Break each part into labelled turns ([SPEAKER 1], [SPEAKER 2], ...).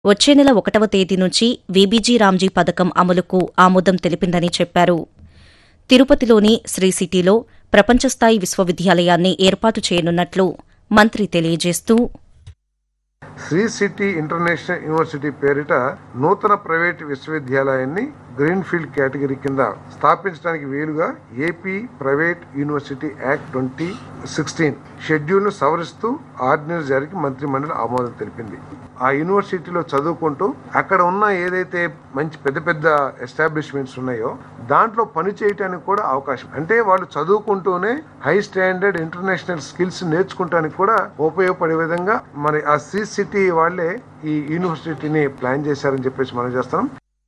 [SPEAKER 1] వచ్చే నెల ఒకటవ తేదీ నుంచి వీబీజీ రామ్జీ పథకం అమలుకు ఆమోదం తెలిపిందని చెప్పారు తిరుపతిలోని శ్రీ సిటీలో ప్రపంచస్థాయి విశ్వవిద్యాలయాన్ని ఏర్పాటు చేయనున్నట్లు మంత్రి తెలియజేస్తూ
[SPEAKER 2] శ్రీ సిటీ ఇంటర్నేషనల్ యూనివర్సిటీ పేరిట నూతన ప్రైవేట్ విశ్వవిద్యాలయాన్ని గ్రీన్ ఫీల్డ్ కేటగిరీ కింద స్థాపించడానికి వీలుగా AP private university act twenty sixteen schedule ను సవరిస్తూ ఆర్డినెన్స్ జారీకి మంత్రి మండలి ఆమోదం తెలిపింది ఆ యూనివర్సిటీలో చదువుకుంటూ అక్కడ ఉన్న ఏదైతే మంచి పెద్ద పెద్ద ఎస్టాబ్లిష్మెంట్స్ ఉన్నాయో దాంట్లో పని చేయటానికి కూడా అవకాశం అంటే వాళ్ళు చదువుకుంటూనే హై స్టాండర్డ్ ఇంటర్నేషనల్ స్కిల్స్ నేర్చుకుంటానికి కూడా ఉపయోగపడే విధంగా మరి ఆ శ్రీ సిటీ వాళ్ళే ఈ యూనివర్సిటీని ప్లాన్ చేశారని చెప్పేసి మనం చేస్తాం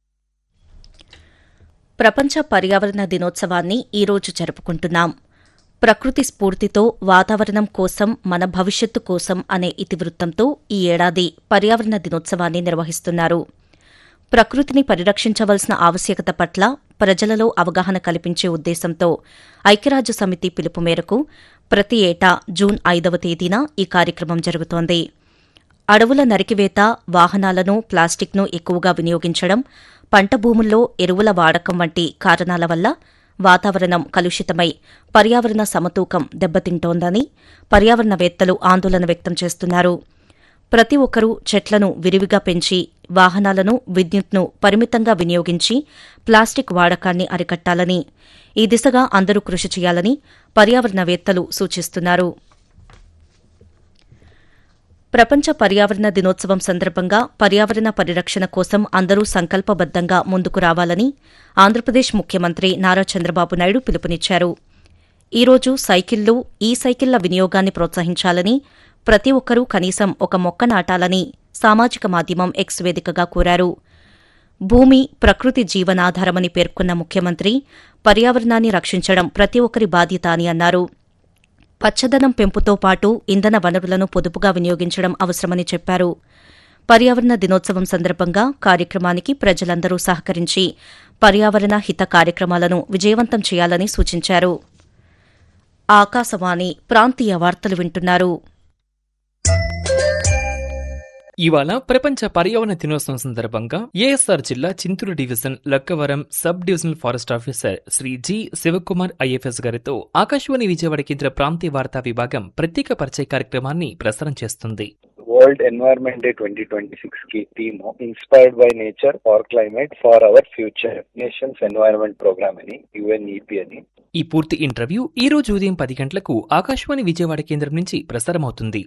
[SPEAKER 1] ప్రపంచ పర్యావరణ దినోత్సవాన్ని ఈరోజు జరుపుకుంటున్నాం ప్రకృతి స్ఫూర్తితో వాతావరణం కోసం మన భవిష్యత్తు కోసం అనే ఇతివృత్తంతో ఈ ఏడాది పర్యావరణ దినోత్సవాన్ని నిర్వహిస్తున్నారు ప్రకృతిని పరిరక్షించవలసిన ఆవశ్యకత పట్ల ప్రజలలో అవగాహన కల్పించే ఉద్దేశంతో ఐక్యరాజ్య సమితి పిలుపు మేరకు ప్రతి ఏటా జూన్ ఐదవ తేదీన ఈ కార్యక్రమం జరుగుతోంది అడవుల నరికివేత వాహనాలను ప్లాస్టిక్ను ఎక్కువగా వినియోగించడం పంట భూముల్లో ఎరువుల వాడకం వంటి కారణాల వల్ల వాతావరణం కలుషితమై పర్యావరణ సమతూకం దెబ్బతింటోందని పర్యావరణవేత్తలు ఆందోళన వ్యక్తం చేస్తున్నారు ప్రతి ఒక్కరూ చెట్లను విరివిగా పెంచి వాహనాలను విద్యుత్ను పరిమితంగా వినియోగించి ప్లాస్టిక్ వాడకాన్ని అరికట్టాలని ఈ దిశగా అందరూ కృషి చేయాలని పర్యావరణవేత్తలు సూచిస్తున్నారు ప్రపంచ పర్యావరణ దినోత్సవం సందర్భంగా పర్యావరణ పరిరక్షణ కోసం అందరూ సంకల్పబద్దంగా ముందుకు రావాలని ఆంధ్రప్రదేశ్ ముఖ్యమంత్రి నారా చంద్రబాబు నాయుడు పిలుపునిచ్చారు ఈ రోజు సైకిళ్లు ఈ సైకిళ్ల వినియోగాన్ని ప్రోత్సహించాలని ప్రతి ఒక్కరూ కనీసం ఒక మొక్క నాటాలని సామాజిక మాధ్యమం ఎక్స్ వేదికగా కోరారు భూమి ప్రకృతి జీవనాధారమని పేర్కొన్న ముఖ్యమంత్రి పర్యావరణాన్ని రక్షించడం ప్రతి ఒక్కరి బాధ్యత అని అన్నారు పచ్చదనం పెంపుతో పాటు ఇంధన వనరులను పొదుపుగా వినియోగించడం అవసరమని చెప్పారు పర్యావరణ దినోత్సవం సందర్భంగా కార్యక్రమానికి ప్రజలందరూ సహకరించి పర్యావరణ హిత కార్యక్రమాలను విజయవంతం చేయాలని సూచించారు ఆకాశవాణి ప్రాంతీయ వార్తలు వింటున్నారు
[SPEAKER 3] ఇవాళ ప్రపంచ పర్యావరణ దినోత్సవం సందర్భంగా ఏఎస్ఆర్ జిల్లా Chintur division Lakkavaram sub divisional forest officer Shri G Sivakumar IFS గారితో ఆకాశవాణి విజయవాడ కేంద్ర ప్రాంతీయ వార్తా విభాగం ప్రత్యేక పరిచయ కార్యక్రమాన్ని ప్రసారం చేస్తుంది
[SPEAKER 4] world environment day twenty twenty six కి theme inspired by nature for climate for our future nations environment programme అని యుఎన్ఈపి అని
[SPEAKER 3] ఈ పూర్తి ఇంటర్వ్యూ ఈ రోజు ఉదయం పది గంటలకు ఆకాశవాణి విజయవాడ కేంద్రం నుంచి ప్రసారమవుతుంది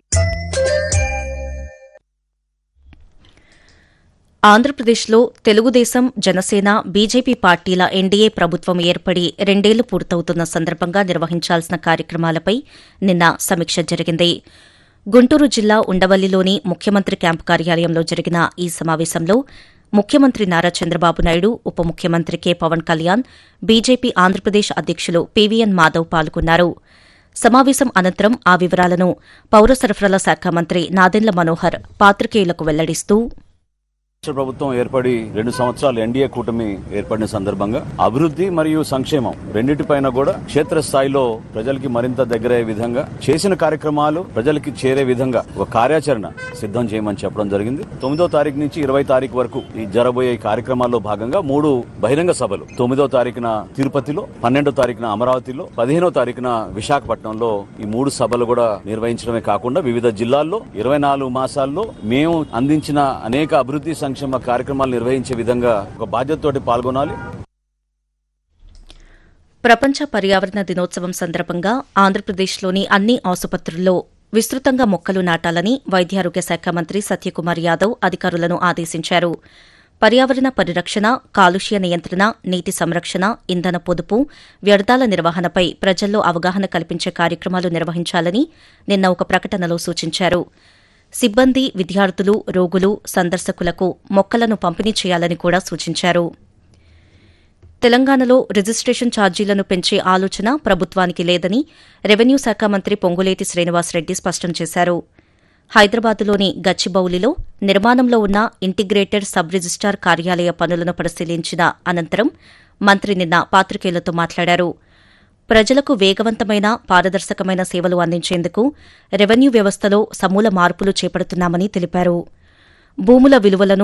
[SPEAKER 1] ఆంధ్రప్రదేశ్లో తెలుగుదేశం జనసేన బీజేపీ పార్టీల ఎన్డీఏ ప్రభుత్వం ఏర్పడి రెండేళ్లు పూర్తవుతున్న సందర్భంగా నిర్వహించాల్సిన కార్యక్రమాలపై నిన్న సమీక్ష జరిగింది గుంటూరు జిల్లా ఉండవల్లిలోని ముఖ్యమంత్రి క్యాంపు కార్యాలయంలో జరిగిన ఈ సమావేశంలో ముఖ్యమంత్రి నారా చంద్రబాబు నాయుడు ఉప ముఖ్యమంత్రి కె పవన్ కళ్యాణ్ బీజేపీ ఆంధ్రప్రదేశ్ అధ్యకులు పీవీఎన్ మాధవ్ పాల్గొన్నారు సమావేశం అనంతరం ఆ వివరాలను పౌర సరఫరాల శాఖ మంత్రి నాదెండ్ల మనోహర్ పాత్రికేయులకు వెల్లడిస్తూ
[SPEAKER 5] రాష్ట్ర ప్రభుత్వం ఏర్పడి రెండు సంవత్సరాలు ఎన్డీఏ కూటమి ఏర్పడిన సందర్భంగా అభివృద్ధి మరియు సంక్షేమం రెండింటిపైన కూడా క్షేత్ర స్థాయిలో ప్రజలకి మరింత దగ్గరయ్యే విధంగా చేసిన కార్యక్రమాలు ప్రజలకి చేరే విధంగా ఒక కార్యాచరణ సిద్ధం చేయమని చెప్పడం జరిగింది తొమ్మిదో తారీఖు నుంచి ఇరవై తారీఖు వరకు ఈ జరబోయే ఈ కార్యక్రమాల్లో భాగంగా మూడు బహిరంగ సభలు తొమ్మిదో తారీఖున తిరుపతిలో పన్నెండో తారీఖున అమరావతిలో పదిహేనో తారీఖున విశాఖపట్నంలో ఈ మూడు సభలు కూడా నిర్వహించడమే కాకుండా వివిధ జిల్లాల్లో ఇరవై నాలుగు మాసాల్లో మేము అందించిన అనేక అభివృద్ధి సంక్షేమ కార్యక్రమాలు నిర్వహించే విధంగా ఒక బాధ్యతతోటి పాల్గొనాలి
[SPEAKER 1] ప్రపంచ పర్యావరణ దినోత్సవం సందర్భంగా ఆంధ్రప్రదేశ్లోని అన్ని ఆసుపత్రుల్లో విస్తృతంగా మొక్కలు నాటాలని వైద్యారోగ్య శాఖ మంత్రి సత్యకుమార్ యాదవ్ అధికారులను ఆదేశించారు పర్యావరణ పరిరక్షణ కాలుష్య నియంత్రణ నీటి సంరక్షణ ఇంధన పొదుపు వ్యర్థాల నిర్వహణపై ప్రజల్లో అవగాహన కల్పించే కార్యక్రమాలు నిర్వహించాలని నిన్న ఒక ప్రకటనలో సూచించారు సిబ్బంది విద్యార్థులు రోగులు సందర్శకులకు మొక్కలను పంపిణీ చేయాలని కూడా సూచించారు తెలంగాణలో రిజిస్ట్రేషన్ ఛార్జీలను పెంచే ఆలోచన ప్రభుత్వానికి లేదని రెవెన్యూ శాఖ మంత్రి పొంగులేటి శ్రీనివాసరెడ్డి స్పష్టం చేశారు హైదరాబాద్లోని గచ్చిబౌలిలో నిర్మాణంలో ఉన్న ఇంటిగ్రేటెడ్ సబ్ రిజిస్టార్ కార్యాలయ పనులను పరిశీలించిన అనంతరం మంత్రి నిన్న పాత్రికేయులతో మాట్లాడారు ప్రజలకు వేగవంతమైన పారదర్శకమైన సేవలు అందించేందుకు రెవెన్యూ వ్యవస్థలో సమూల మార్పులు చేపడుతున్నామని తెలిపారు భూముల విలువలను